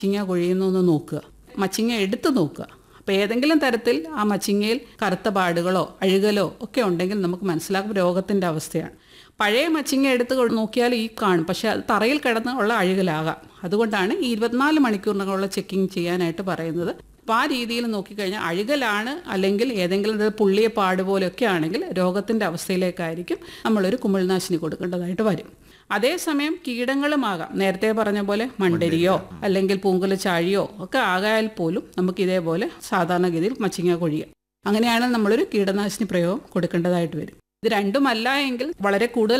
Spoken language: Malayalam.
മച്ചിങ്ങ കൊഴിയുന്നു എന്ന് നോക്കുക മച്ചിങ്ങ എടുത്ത് നോക്കുക അപ്പോൾ ഏതെങ്കിലും തരത്തിൽ ആ മച്ചിങ്ങയിൽ കറുത്ത പാടുകളോ അഴുകലോ ഒക്കെ ഉണ്ടെങ്കിൽ നമുക്ക് മനസ്സിലാക്കും രോഗത്തിൻ്റെ അവസ്ഥയാണ് പഴയ മച്ചിങ്ങ എടുത്ത് കൊ- നോക്കിയാൽ ഈ കാണും പക്ഷേ അത് തറയിൽ കിടന്ന് ഉള്ള അഴുകലാകാം അതുകൊണ്ടാണ് ഈ ഇരുപത്തിനാല് മണിക്കൂറിനുള്ള ചെക്കിങ് ചെയ്യാനായിട്ട് പറയുന്നത് അപ്പോൾ ആ രീതിയിൽ നോക്കിക്കഴിഞ്ഞാൽ അഴുകലാണ് അല്ലെങ്കിൽ ഏതെങ്കിലും തരം പുള്ളിയ പാട് പോലെയൊക്കെ ആണെങ്കിൽ രോഗത്തിൻ്റെ അവസ്ഥയിലേക്കായിരിക്കും നമ്മളൊരു കുമിൾനാശിനി കൊടുക്കേണ്ടതായിട്ട് വരും അതേസമയം കീടങ്ങളുമാകാം നേരത്തെ പറഞ്ഞ പോലെ മണ്ടരിയോ അല്ലെങ്കിൽ പൂങ്കുല ചാഴിയോ ഒക്കെ ആകായാൽ പോലും നമുക്ക് ഇതേപോലെ സാധാരണഗതിയിൽ മച്ചിങ്ങ കൊഴിയാം അങ്ങനെയാണ് നമ്മളൊരു കീടനാശിനി പ്രയോഗം കൊടുക്കേണ്ടതായിട്ട് വരും ഇത് രണ്ടുമല്ല എങ്കിൽ വളരെ കൂടുതൽ